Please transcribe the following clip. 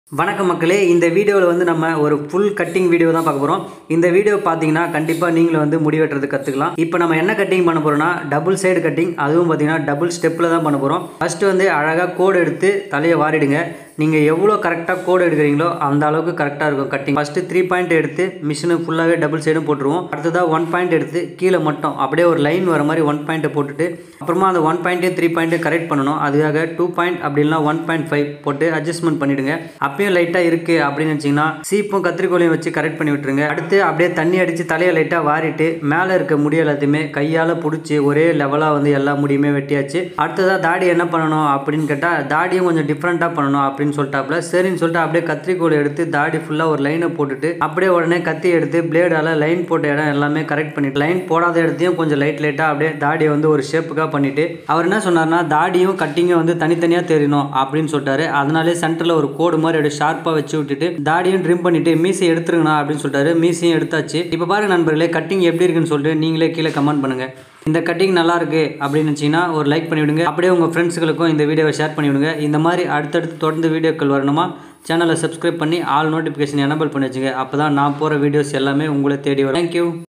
வணக்கம் மக்களே இந்த வீடியோவில் வந்து நம்ம ஒரு ஃபுல் கட்டிங் வீடியோ தான் பார்க்க போகிறோம் இந்த வீடியோ பார்த்தீங்கன்னா கண்டிப்பாக நீங்களும் வந்து முடி வெட்டுறது கற்றுக்கலாம் இப்போ நம்ம என்ன கட்டிங் பண்ண போகிறோம்னா டபுள் சைடு கட்டிங் அதுவும் பார்த்தீங்கன்னா டபுள் ஸ்டெப்பில் தான் பண்ண போகிறோம் ஃபஸ்ட்டு வந்து அழகாக கோடு எடுத்து தலையை வாரிடுங்க நீங்கள் எவ்வளோ கரெக்டாக கோடு எடுக்கிறீங்களோ அந்த அளவுக்கு கரெக்டாக இருக்கும் கட்டிங் ஃபஸ்ட்டு த்ரீ பாயிண்ட் எடுத்து மிஷினு ஃபுல்லாகவே டபுள் சைடும் போட்டுருவோம் அடுத்ததாக ஒன் பாயிண்ட் எடுத்து கீழே மட்டும் அப்படியே ஒரு லைன் வர மாதிரி ஒன் பாயிண்ட்டை போட்டுட்டு அப்புறமா அந்த one point three point correct பண்ணணும் அதுக்காக டூ பாயிண்ட் அப்படி இல்லைனா ஒன் பாயிண்ட் ஃபைவ் போட்டு அட்ஜஸ்ட்மெண்ட் பண்ணிவிடுங்க அப்பயும் லைட்டாக இருக்குது அப்படின்னு வச்சிங்கன்னா சீப்பும் கத்திரிக்கோலையும் வச்சு கரெக்ட் பண்ணி விட்டுருங்க அடுத்து அப்படியே தண்ணி அடித்து தலையை லைட்டாக வாரிட்டு மேலே இருக்க முடி எல்லாத்தையுமே கையால் பிடிச்சி ஒரே லெவலாக வந்து எல்லா முடியுமே வெட்டியாச்சு அடுத்ததாக தாடி என்ன பண்ணணும் அப்படின்னு கேட்டால் தாடியும் கொஞ்சம் டிஃப்ரெண்ட்டாக பண்ணணும் அப்படின்னு சொல்லிட்டாப்புல சரின்னு சொல்லிட்டு அப்படியே கத்திரிக்கோலை எடுத்து தாடி ஃபுல்லாக ஒரு லைனை போட்டுட்டு அப்படியே உடனே கத்தி எடுத்து பிளேடால் லைன் போட்ட இடம் எல்லாமே கரெக்ட் பண்ணிட்டு லைன் போடாத இடத்தையும் கொஞ்சம் லைட் லைட்டாக அப்படியே தாடியை வந்து ஒரு ஷேப்புக்காக பண்ணிட்டு அவர் என்ன சொன்னார்னா தாடியும் கட்டிங்கும் வந்து தனித்தனியாக தெரியணும் அப்படின்னு சொல்லிட்டாரு அதனாலே சென்டரில் ஒரு கோடு மாதிரி அப்படியே ஷார்ப்பாக வச்சு விட்டுட்டு தாடியும் ட்ரிம் பண்ணிட்டு மீசை எடுத்துருங்கண்ணா அப்படின்னு சொல்லிட்டாரு மீசையும் எடுத்தாச்சு இப்போ பாருங்க நண்பர்களே கட்டிங் எப்படி இருக்குன்னு சொல்லிட்டு நீங்களே கீழே கமெண்ட் பண்ணுங்க இந்த கட்டிங் நல்லா இருக்கு அப்படின்னு நினச்சிங்கன்னா ஒரு லைக் பண்ணிவிடுங்க அப்படியே உங்கள் ஃப்ரெண்ட்ஸுகளுக்கும் இந்த வீடியோவை ஷேர் பண்ணிவிடுங்க இந்த மாதிரி அடுத்தடுத்து தொடர்ந்து வீடியோக்கள் வரணுமா சேனலை சப்ஸ்கிரைப் பண்ணி ஆல் நோட்டிஃபிகேஷன் எனபிள் பண்ணி வச்சுங்க அப்போ தான் நான் போகிற வீடியோஸ் எல்லாமே உங்களை தேடி வரும் தேங்க்யூ